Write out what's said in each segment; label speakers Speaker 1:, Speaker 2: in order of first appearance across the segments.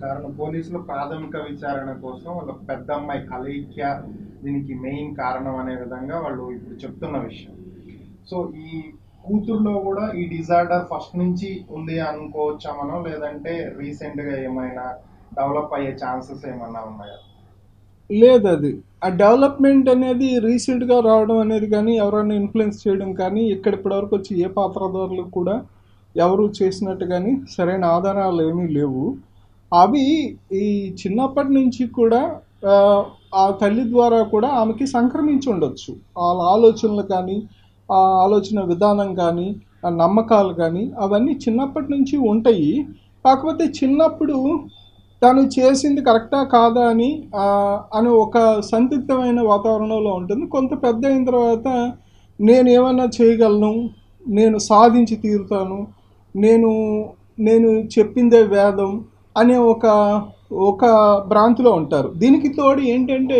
Speaker 1: విచారణ పోలీసులు ప్రాథమిక విచారణ కోసం వాళ్ళ పెద్ద అమ్మాయి కలయిక్య దీనికి మెయిన్ కారణం అనే విధంగా వాళ్ళు ఇప్పుడు చెప్తున్న విషయం సో ఈ కూతురులో కూడా ఈ డిజార్డర్ ఫస్ట్ నుంచి ఉంది అనుకోవచ్చా మనం లేదంటే రీసెంట్ గా ఏమైనా డెవలప్ అయ్యే ఛాన్సెస్ ఏమన్నా ఉన్నాయా
Speaker 2: లేదు అది ఆ డెవలప్మెంట్ అనేది రీసెంట్గా రావడం అనేది కానీ ఎవరైనా ఇన్ఫ్లుయెన్స్ చేయడం కానీ ఇక్కడ ఇప్పటివరకు వచ్చి ఏ పాత్రధారులు కూడా ఎవరు చేసినట్టు కానీ సరైన ఆధారాలు ఏమీ లేవు అవి ఈ చిన్నప్పటి నుంచి కూడా ఆ, ఆ తల్లి ద్వారా కూడా ఆమెకి సంక్రమించి ఉండొచ్చు వాళ్ళ ఆలోచనలు కానీ ఆ ఆలోచన విధానం కానీ ఆ నమ్మకాలు కానీ అవన్నీ చిన్నప్పటి నుంచి ఉంటాయి కాకపోతే చిన్నప్పుడు తను చేసింది కరెక్టా కాదా అని ఆ, అని ఒక సందిగ్ధమైన వాతావరణంలో ఉంటుంది కొంత పెద్ద అయిన తర్వాత నేను ఏమన్నా చేయగలను నేను సాధించి తీరుతాను నేను నేను చెప్పిందే వేదం అనే ఒక ఒక భ్రాంతిలో ఉంటారు దీనికి తోడు ఏంటంటే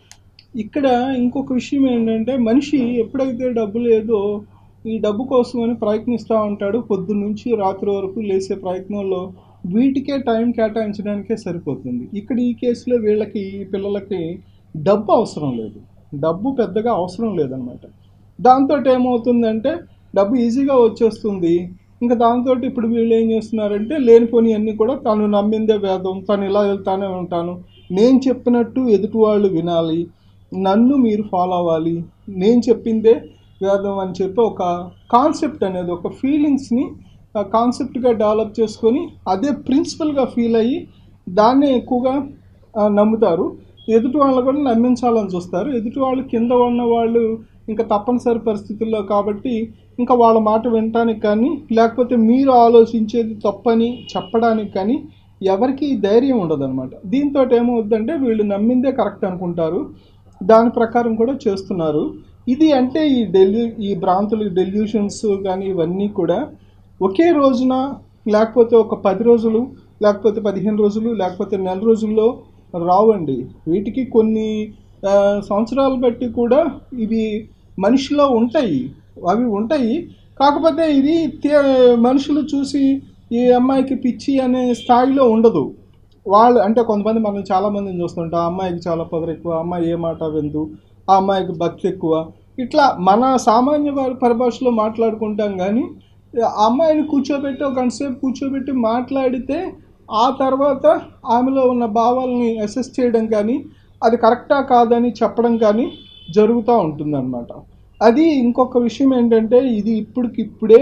Speaker 2: ఇక్కడ ఇంకొక విషయం ఏంటంటే మనిషి ఎప్పుడైతే డబ్బు లేదో ఈ డబ్బు కోసమని ప్రయత్నిస్తూ ఉంటాడు పొద్దున్న నుంచి రాత్రి వరకు లేసే ప్రయత్నంలో వీటికే టైం కేటాయించడానికే సరిపోతుంది ఇక్కడ ఈ కేసులో వీళ్ళకి ఈ పిల్లలకి డబ్బు అవసరం లేదు డబ్బు పెద్దగా అవసరం లేదనమాట దాంతో ఏమవుతుందంటే డబ్బు ఈజీగా వచ్చేస్తుంది ఇంకా దాంతో ఇప్పుడు వీళ్ళు ఏం చేస్తున్నారంటే లేనిపోని అన్నీ కూడా తను నమ్మిందే వేదం తను ఇలా వెళ్తానే ఉంటాను నేను చెప్పినట్టు ఎదుటి వాళ్ళు వినాలి నన్ను మీరు ఫాలో అవ్వాలి నేను చెప్పిందే వేదం అని చెప్పి ఒక కాన్సెప్ట్ అనేది ఒక ఫీలింగ్స్ని కాన్సెప్ట్గా డెవలప్ చేసుకొని అదే ప్రిన్సిపల్గా ఫీల్ అయ్యి దాన్నే ఎక్కువగా ఆ, నమ్ముతారు ఎదుటి వాళ్ళని కూడా నమ్మించాలని చూస్తారు ఎదుటి వాళ్ళు కింద ఉన్న వాళ్ళు ఇంకా తప్పనిసరి పరిస్థితుల్లో కాబట్టి ఇంకా వాళ్ళ మాట వినటానికి కానీ లేకపోతే మీరు ఆలోచించేది తప్పని చెప్పడానికి కానీ ఎవరికి ధైర్యం ఉండదన్నమాట దీంతో ఏమవుద్దంటే వీళ్ళు నమ్మిందే కరెక్ట్ అనుకుంటారు దాని ప్రకారం కూడా చేస్తున్నారు ఇది అంటే ఈ డెల్యూ ఈ భ్రాంతులు డెల్యూషన్స్ కానీ ఇవన్నీ కూడా ఒకే రోజున లేకపోతే ఒక పది రోజులు లేకపోతే పదిహేను రోజులు లేకపోతే నెల రోజుల్లో రావండి వీటికి కొన్ని ఆ, సంవత్సరాలు బట్టి కూడా ఇవి మనిషిలో ఉంటాయి అవి ఉంటాయి కాకపోతే ఇది తే- మనుషులు చూసి ఈ అమ్మాయికి పిచ్చి అనే స్థాయిలో ఉండదు వాళ్ళు అంటే కొంతమంది మనం చాలా మందిని చూస్తుంటాం ఆ అమ్మాయికి చాలా పొగరు ఎక్కువ ఆ అమ్మాయి ఏ మాట విందు ఆ అమ్మాయికి భక్తి ఎక్కువ ఇట్లా మన సామాన్య వారి పరిభాషలో మాట్లాడుకుంటాం కానీ ఆ అమ్మాయిని కూర్చోబెట్టి ఒక గంటసేపు కూర్చోబెట్టి మాట్లాడితే ఆ తర్వాత ఆమెలో ఉన్న భావాలని అసెస్ చేయడం కానీ అది కరెక్టా కాదని చెప్పడం కానీ జరుగుతూ ఉంటుందన్నమాట అది ఇంకొక విషయం ఏంటంటే ఇది ఇప్పటికిప్పుడే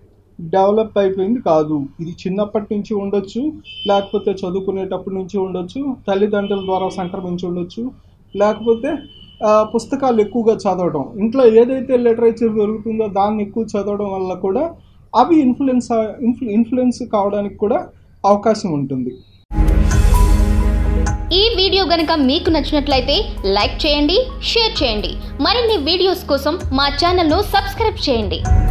Speaker 2: డెవలప్ అయిపోయింది కాదు ఇది చిన్నప్పటి నుంచి ఉండొచ్చు లేకపోతే చదువుకునేటప్పటి నుంచి ఉండొచ్చు తల్లిదండ్రుల ద్వారా సంక్రమించి ఉండొచ్చు లేకపోతే ఆ, పుస్తకాలు ఎక్కువగా చదవడం ఇంట్లో ఏదైతే లిటరేచర్ దొరుకుతుందో దాన్ని ఎక్కువ చదవడం వల్ల కూడా అవి ఇన్ఫ్లుయెన్స్ ఇన్ఫ్లు ఇన్ఫ్లుయెన్స్ కావడానికి కూడా అవకాశం ఉంటుంది
Speaker 3: ఈ వీడియో గనక మీకు నచ్చినట్లయితే లైక్ చేయండి షేర్ చేయండి మరిన్ని వీడియోస్ కోసం మా ఛానల్ను సబ్స్క్రైబ్ చేయండి